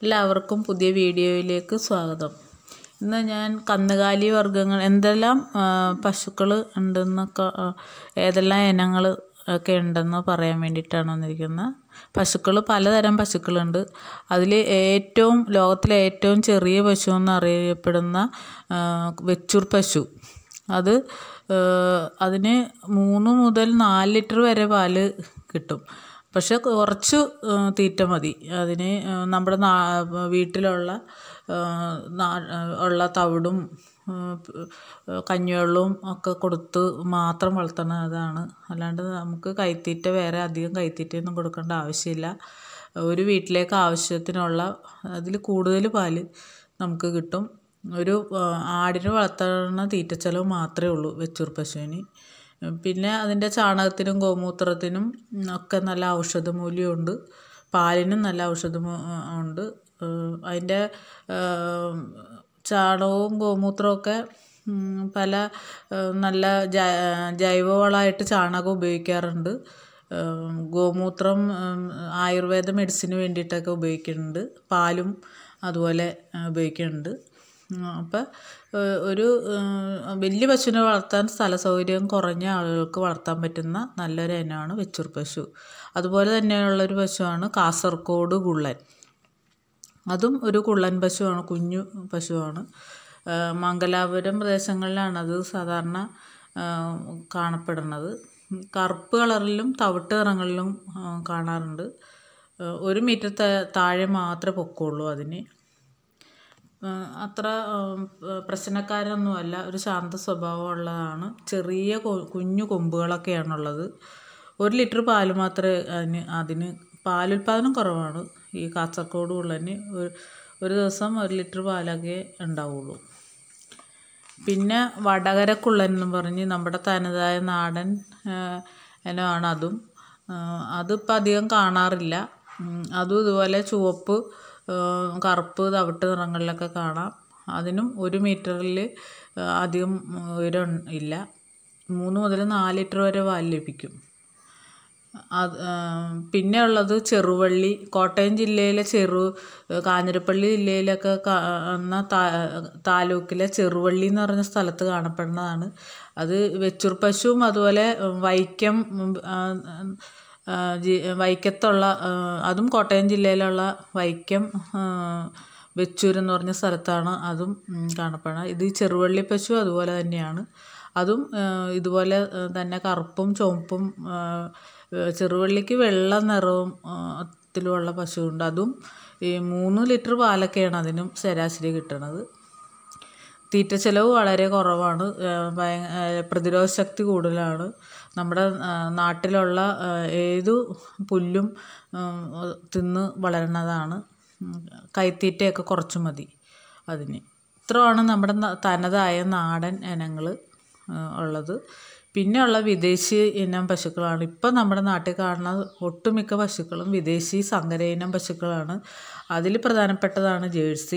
എല്ലാവർക്കും പുതിയ വീഡിയോയിലേക്ക് സ്വാഗതം ഇന്ന് ഞാൻ കന്നുകാലി വർഗ്ഗങ്ങൾ എന്തെല്ലാം പശുക്കൾ ഉണ്ടെന്നൊക്കെ ആ, ഏതെല്ലാം ഇനങ്ങൾ ഒക്കെ ഉണ്ടെന്ന് പറയാൻ വേണ്ടിയിട്ടാണ് വന്നിരിക്കുന്നത് പശുക്കൾ പലതരം പശുക്കളുണ്ട് അതിൽ ഏറ്റവും ലോകത്തിലെ ഏറ്റവും ചെറിയ പശു എന്നറിയപ്പെടുന്ന ആ, വെച്ചൂർ പശു അത് ആ, അതിന് മൂന്ന് മുതൽ നാല് ലിറ്റർ വരെ പാല് കിട്ടും പക്ഷെ കുറച്ച് ആ, തീറ്റ മതി അതിന് ആ, നമ്മുടെ നാ വീട്ടിലുള്ള ആ, നാ- ഉള്ള തവിടും ആ, പ്- കഞ്ഞിവെള്ളവും ഒക്കെ കൊടുത്ത് മാത്രം വളർത്തുന്നതാണ് അല്ലാണ്ട് നമുക്ക് കൈത്തീറ്റ വേറെ അധികം കൈത്തീറ്റയൊന്നും കൊടുക്കേണ്ട ആവശ്യമില്ല ഒരു വീട്ടിലേക്ക് ആവശ്യത്തിനുള്ള അതിൽ കൂടുതൽ പാല് നമുക്ക് കിട്ടും ഒരു ആ, ആടിനെ വളർത്തുന്ന തീറ്റച്ചെലവ് മാത്രമേ ഉള്ളൂ വെച്ചൂർ പശുവിന് പിന്നെ അതിൻ്റെ ചാണകത്തിനും ഗോമൂത്രത്തിനും ഒക്കെ നല്ല ഔഷധ മൂല്യമുണ്ട് പാലിനും നല്ല ഔഷധ മൂ- ഉണ്ട് ഏഹ് അതിൻ്റെ ഏഹ് ചാണകവും ഗോമൂത്രവും ഒക്കെ ഉം, പല ഏഹ് നല്ല ജ- ജൈവവളമായിട്ട് ചാണകം ഉപയോഗിക്കാറുണ്ട് ഏഹ് ഗോമൂത്രം ഉം, ആയുർവേദ മെഡിസിന് വേണ്ടിയിട്ടൊക്കെ ഉപയോഗിക്കുന്നുണ്ട് പാലും അതുപോലെ ഏഹ് ഉപയോഗിക്കുന്നുണ്ട് അപ്പം ഒരു ഏഹ് വലിയ പശുവിനെ വളർത്താൻ സ്ഥല സൗകര്യം കുറഞ്ഞ ആളുകൾക്ക് വളർത്താൻ പറ്റുന്ന നല്ലൊരു ഇനമാണ് വെച്ചൂർ പശു അതുപോലെ തന്നെയുള്ളൊരു പശുവാണ് കാസർഗോഡ് കുള്ളൻ അതും ഒരു കുള്ളൻ പശുവാണ് കുഞ്ഞു പശുവാണ് ആ, മംഗലാപുരം പ്രദേശങ്ങളിലാണ് അത് സാധാരണ ആ, കാണപ്പെടുന്നത് കറുപ്പ് കളറിലും തവിട്ട് നിറങ്ങളിലും ആ, കാണാറുണ്ട് ആ, ഒരു മീറ്റർ ത- താഴെ മാത്രമേ പൊക്കമുള്ളൂ അതിന് ആ, അത്ര ഉം, പ്രശ്നക്കാരൊന്നുമല്ല ഒരു ശാന്ത സ്വഭാവമുള്ളതാണ് ചെറിയ കൊ- കുഞ്ഞു കൊമ്പുകളൊക്കെയാണുള്ളത് ഒരു ലിറ്റർ പാല് മാത്രമേ അതിന് അതിന് പാലുൽപാദനം കുറവാണ് ഈ കാസർഗോഡ് ഉള്ളതിന് ഒരു ഒരു ദിവസം ഒരു ലിറ്റർ പാലൊക്കെ ഉണ്ടാവുള്ളൂ പിന്നെ വടകരക്കുള്ളൻ എന്ന് പറഞ്ഞ് നമ്മുടെ തനതായ നാടൻ ആ, ഇനമാണ് അതും ആ, അതിപ്പോൾ അധികം കാണാറില്ല ഉം, അതും ഇതുപോലെ ചുവപ്പ് ആ, കറുപ്പ് തവിട്ട് നിറങ്ങളിലൊക്കെ കാണാം അതിനും ഒരു മീറ്ററിൽ അധികം ഉയരം ഇല്ല മൂന്ന് മുതൽ നാല് ലിറ്റർ വരെ പാല് ലഭിക്കും അത് പിന്നെ ഉള്ളത് ചെറുവള്ളി കോട്ടയം ജില്ലയിലെ ചെറു കാഞ്ഞിരപ്പള്ളി ജില്ലയിലൊക്കെ കാ- എന്ന താ- താലൂക്കിലെ ചെറുവള്ളി എന്ന് പറഞ്ഞ സ്ഥലത്ത് കാണപ്പെടുന്നതാണ് അത് വെച്ചൂർ പശുവും അതുപോലെ വൈക്കം ഉം, ആ, ആ, ജി- വൈക്കത്തുള്ള ആ, അതും കോട്ടയം ജില്ലയിലുള്ള വൈക്കം ആ, വെച്ചൂർ എന്ന് പറഞ്ഞ സ്ഥലത്താണ് അതും ഉം, കാണപ്പെടുന്നത് ഇത് ഈ ചെറുവള്ളി പശു അതുപോലെ തന്നെയാണ് അതും ആ, ഇതുപോലെ ആ, തന്നെ കറുപ്പും ചുവപ്പും ആ, ചെറുവള്ളിക്ക് വെള്ള നിറവും ആ, ത്തിലുമുള്ള പശുവുണ്ട് അതും ഈ മൂന്ന് ലിറ്റർ പാലൊക്കെയാണ് അതിനും ശരാശരി കിട്ടുന്നത് തീറ്റ ചെലവ് വളരെ കുറവാണ് ഏഹ് ഭയ- ഏഹ് പ്രതിരോധ ശക്തി കൂടുതലാണ് നമ്മുടെ ആഹ് നാട്ടിലുള്ള ആഹ് ഏതു പുല്ലും ഉം, തിന്ന് വളരുന്നതാണ് ഉം, കൈത്തീറ്റയൊക്കെ കുറച്ച് മതി അതിന് ഇത്രയാണ് നമ്മുടെ ന- തനതായ നാടൻ ഇനങ്ങൾ ഉള്ളത് പിന്നെ ഉള്ള വിദേശി ഇനം പശുക്കളാണ് ഇപ്പം നമ്മുടെ നാട്ടിൽ കാണുന്ന ഒട്ടുമിക്ക പശുക്കളും വിദേശി സങ്കര ഇനം പശുക്കളാണ് അതിൽ പ്രധാനപ്പെട്ടതാണ് ജേഴ്സി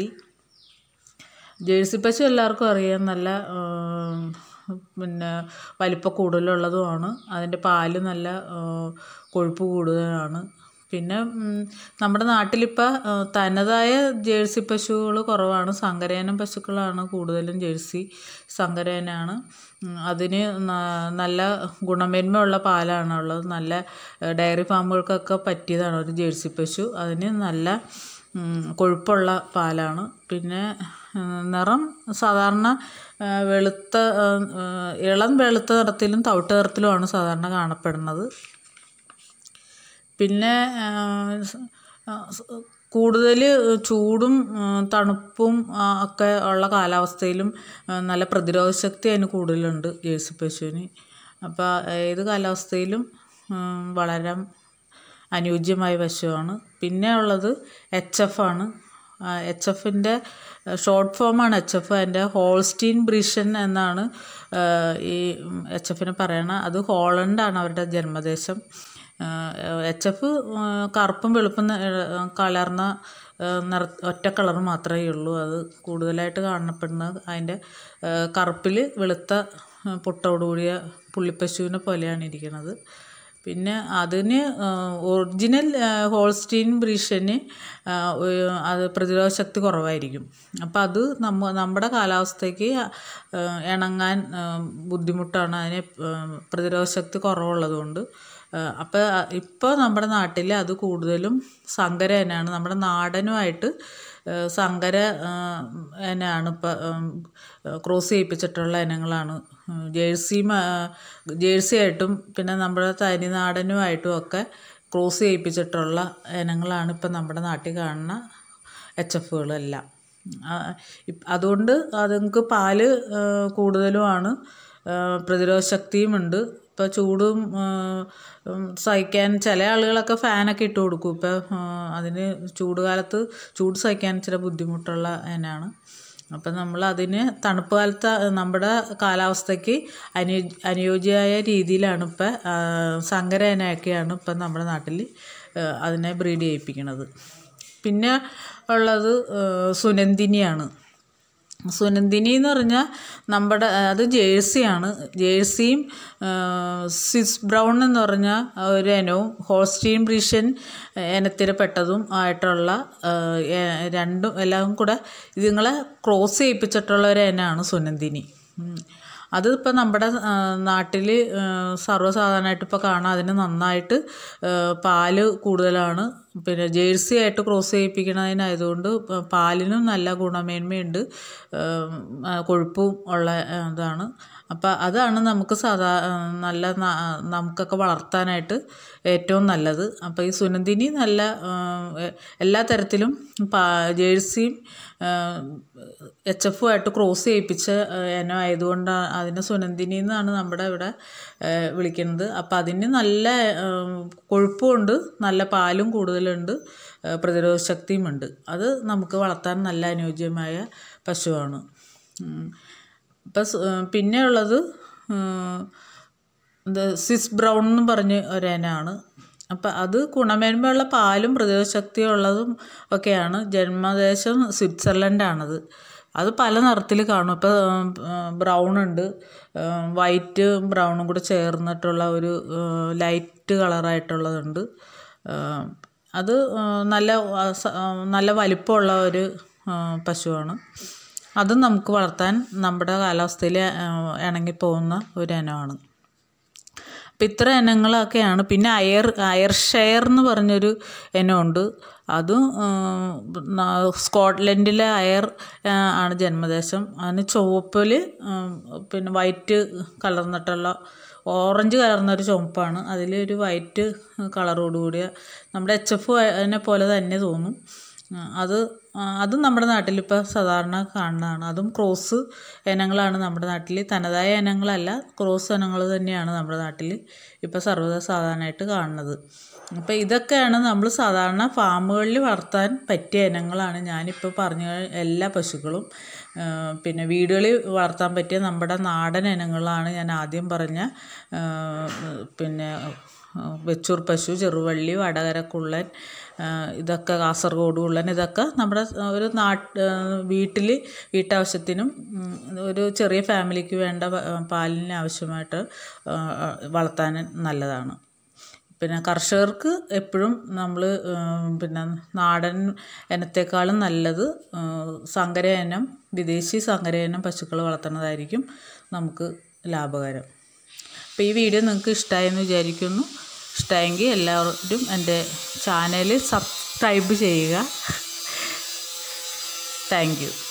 ജേഴ്സി പശു എല്ലാവർക്കും അറിയാം നല്ല ആം, പിന്നെ വലിപ്പ കൂടുതലുള്ളതുമാണ് അതിൻ്റെ പാല് നല്ല ആ, കൊഴുപ്പ് കൂടുതലാണ് പിന്നെ ഉം, നമ്മുടെ നാട്ടിലിപ്പോൾ തനതായ ജേഴ്സി പശുകൾ കുറവാണ് സങ്കരയിനം പശുക്കളാണ് കൂടുതലും ജേഴ്സി സങ്കരയിനാണ് ഉം, അതിന് ന- നല്ല ഗുണമേന്മയുള്ള പാലാണ് ഉള്ളത് നല്ല ഏ, ഡയറി ഫാമുകൾക്കൊക്കെ പറ്റിയതാണ് ഒരു ജേഴ്സി പശു അതിന് നല്ല ഉം, കൊഴുപ്പുള്ള പാലാണ് പിന്നെ ആ, നിറം സാധാരണ ആ, വെളുത്ത ആ, ആ, ഇളം വെളുത്ത നിറത്തിലും തവിട്ട് നിറത്തിലുമാണ് സാധാരണ കാണപ്പെടുന്നത് പിന്നെ കൂടുതൽ ചൂടും ആ, തണുപ്പും ആ, ഒക്കെ ഉള്ള കാലാവസ്ഥയിലും ആ, നല്ല പ്രതിരോധ ശക്തി അതിന് കൂടുതലുണ്ട് ജേഴ്സി പശുവിന് അപ്പോൾ ഏത് കാലാവസ്ഥയിലും ആ, വളരാൻ അനുയോജ്യമായ പശുവാണ് പിന്നെ ഉള്ളത് എച്ച് എഫ് ആണ് എച്ച് എഫിൻ്റെ ഷോർട്ട് ഫോമാണ് എച്ച് എഫ് അതിൻ്റെ ഹോൾസ്റ്റീൻ ബ്രിഷൻ എന്നാണ് ആ, ഈ എച്ച് എഫിന് പറയണത് അത് ഹോളണ്ടാണ് അവരുടെ ജന്മദേശം എച്ച് എഫ് കറുപ്പും വെളുപ്പും ന- കലർന്ന ആ, നിറ ഒറ്റ കളർ മാത്രമേ ഉള്ളൂ അത് കൂടുതലായിട്ട് കാണപ്പെടുന്നത് അതിൻ്റെ കറുപ്പിൽ വെളുത്ത ആ, പൊട്ടോടുകൂടിയ പുള്ളിപ്പശുവിനെ പോലെയാണ് ഇരിക്കുന്നത് പിന്നെ അതിന് ഒറിജിനൽ ഹോൾസ്റ്റീൻ ബ്രീഷന് അത് പ്രതിരോധ ശക്തി കുറവായിരിക്കും അപ്പം അത് നമ്മ നമ്മുടെ കാലാവസ്ഥയ്ക്ക് ഇണങ്ങാൻ ബുദ്ധിമുട്ടാണ് അതിന് പ്രതിരോധ ശക്തി കുറവുള്ളതുകൊണ്ട് അപ്പോൾ ഇപ്പോൾ നമ്മുടെ നാട്ടിൽ അത് കൂടുതലും സങ്കര ഇനമാണ് നമ്മുടെ നാടനുമായിട്ട് സങ്കര ഇനമാണ് ഇപ്പം ക്രോസ് ചെയ്യിപ്പിച്ചിട്ടുള്ള ഇനങ്ങളാണ് ജേഴ്സി ജേഴ്സി ആയിട്ടും പിന്നെ നമ്മുടെ തനിനാടനുമായിട്ടും ഒക്കെ ക്രോസ് ചെയ്യിപ്പിച്ചിട്ടുള്ള ഇനങ്ങളാണ് ഇപ്പം നമ്മുടെ നാട്ടിൽ കാണുന്ന എച്ച് എഫുകളെല്ലാം അതുകൊണ്ട് അതുങ്ങൾക്ക് പാല് കൂടുതലുമാണ് പ്രതിരോധ ശക്തിയുമുണ്ട് ഇപ്പോൾ ചൂടും സഹിക്കാൻ ചില ആളുകളൊക്കെ ഫാനൊക്കെ ഇട്ട് കൊടുക്കും ഇപ്പോൾ അതിന് ചൂട് കാലത്ത് ചൂട് സഹിക്കാൻ ചില ബുദ്ധിമുട്ടുള്ള ഇനമാണ് അപ്പം നമ്മൾ അതിന് തണുപ്പ് കാലത്ത് നമ്മുടെ കാലാവസ്ഥയ്ക്ക് അനു അനുയോജ്യമായ രീതിയിലാണ് ഇപ്പം സങ്കര ഇനയൊക്കെയാണ് ഇപ്പം നമ്മുടെ നാട്ടിൽ അതിനെ ബ്രീഡ് ചെയ്യിപ്പിക്കുന്നത് പിന്നെ ഉള്ളത് സുനന്ദിനിയാണ് സുനന്ദിനി എന്ന് പറഞ്ഞാൽ നമ്മുടെ അത് ജേഴ്സിയാണ് ജേഴ്സിയും സ്വിസ് ബ്രൗൺ എന്ന് പറഞ്ഞ ഒരു ഇനവും ഹോൾസ്റ്റീൻ ബ്രീഷൻ ഇനത്തിൽപ്പെട്ടതും ആയിട്ടുള്ള രണ്ടും എല്ലാം കൂടെ ഇതുങ്ങളെ ക്രോസ് ചെയ്യിപ്പിച്ചിട്ടുള്ള ഒരു ഇനമാണ് സുനന്ദിനി അതിപ്പോൾ നമ്മുടെ നാട്ടിൽ സർവ്വസാധാരണമായിട്ട് ഇപ്പോൾ കാണാം അതിന് നന്നായിട്ട് പാല് കൂടുതലാണ് പിന്നെ ജേഴ്സി ആയിട്ട് ക്രോസ് ചെയ്യിപ്പിക്കണതിനായതുകൊണ്ട് പാലിനും നല്ല ഗുണമേന്മയുണ്ട് കൊഴുപ്പും ഉള്ള ഇതാണ് അപ്പോൾ അതാണ് നമുക്ക് സാധാ നല്ല നമുക്കൊക്കെ വളർത്താനായിട്ട് ഏറ്റവും നല്ലത് അപ്പോൾ ഈ സുനന്ദിനി നല്ല എല്ലാ തരത്തിലും ജേഴ്സിയും എച്ച് എഫുമായിട്ട് ക്രോസ് ചെയ്യിപ്പിച്ച ഇനം ആയതുകൊണ്ട് അതിനെ സുനന്ദിനി എന്നാണ് നമ്മുടെ ഇവിടെ വിളിക്കുന്നത് അപ്പോൾ അതിന് നല്ല കൊഴുപ്പുമുണ്ട് നല്ല പാലും കൂടുതലുണ്ട് പ്രതിരോധ ശക്തിയുമുണ്ട് അത് നമുക്ക് വളർത്താൻ നല്ല അനുയോജ്യമായ പശുവാണ് ഇപ്പം പിന്നെ ഉള്ളത് ഇത് സ്വിസ് ബ്രൗൺ എന്ന് പറഞ്ഞ് ഒരിനമാണ് അപ്പം അത് ഗുണമേന്മയുള്ള പാലും പ്രതിരോധ ശക്തിയും ഉള്ളതും ഒക്കെയാണ് ജന്മദേശം സ്വിറ്റ്സർലൻഡാണത് അത് പല നിറത്തിൽ കാണും ഇപ്പോൾ ബ്രൗൺ ഉണ്ട് വൈറ്റ് ബ്രൗണും കൂടെ ചേർന്നിട്ടുള്ള ഒരു ലൈറ്റ് കളറായിട്ടുള്ളതുണ്ട് അത് നല്ല നല്ല വലിപ്പമുള്ള ഒരു പശുവാണ് അതും നമുക്ക് വളർത്താൻ നമ്മുടെ കാലാവസ്ഥയിൽ ഇണങ്ങിപ്പോകുന്ന ഒരു ഇനമാണ് അപ്പം ഇത്ര ഇനങ്ങളൊക്കെയാണ് പിന്നെ അയർ അയർ ഷെയർ എന്ന് പറഞ്ഞൊരു ഇനമുണ്ട് അതും സ്കോട്ട്ലൻഡിലെ അയർ ആണ് ജന്മദേശം അതിന് ചുവപ്പിൽ പിന്നെ വൈറ്റ് കലർന്നിട്ടുള്ള ഓറഞ്ച് കലർന്നൊരു ചുവപ്പാണ് അതിൽ ഒരു വൈറ്റ് കളറോട് കൂടിയ നമ്മുടെ എച്ച് എഫ് അതിനെ പോലെ തന്നെ തോന്നും അത് അതും നമ്മുടെ നാട്ടിലിപ്പോൾ സാധാരണ കാണുന്നതാണ് അതും ക്രോസ് ഇനങ്ങളാണ് നമ്മുടെ നാട്ടിൽ തനതായ ഇനങ്ങളല്ല ക്രോസ് ഇനങ്ങൾ തന്നെയാണ് നമ്മുടെ നാട്ടിൽ ഇപ്പോൾ സർവ്വത സാധാരണയായിട്ട് കാണുന്നത് അപ്പോൾ ഇതൊക്കെയാണ് നമ്മൾ സാധാരണ ഫാമുകളിൽ വളർത്താൻ പറ്റിയ ഇനങ്ങളാണ് ഞാനിപ്പോൾ പറഞ്ഞ എല്ലാ പശുക്കളും പിന്നെ വീടുകളിൽ വളർത്താൻ പറ്റിയ നമ്മുടെ നാടൻ ഇനങ്ങളാണ് ഞാൻ ആദ്യം പറഞ്ഞ പിന്നെ വെച്ചൂർ പശു ചെറുവള്ളി വടകരക്കുള്ളൻ ഇതൊക്കെ കാസർഗോഡ് കുള്ളൻ ഇതൊക്കെ നമ്മുടെ ഒരു നാട്ട് വീട്ടിൽ വീട്ടാവശ്യത്തിനും ഒരു ചെറിയ ഫാമിലിക്ക് വേണ്ട പാലിന് ആവശ്യമായിട്ട് വളർത്താൻ നല്ലതാണ് പിന്നെ കർഷകർക്ക് എപ്പോഴും നമ്മൾ പിന്നെ നാടൻ ഇനത്തെക്കാളും നല്ലത് സങ്കര ഇനം വിദേശി സങ്കര ഇനം പശുക്കൾ വളർത്തുന്നതായിരിക്കും നമുക്ക് ലാഭകരം അപ്പോൾ ഈ വീഡിയോ നിങ്ങൾക്ക് ഇഷ്ടമായെന്ന് വിചാരിക്കുന്നു ഇഷ്ടമായെങ്കിൽ എല്ലാവരും എൻ്റെ ചാനൽ സബ്സ്ക്രൈബ് ചെയ്യുക താങ്ക് യു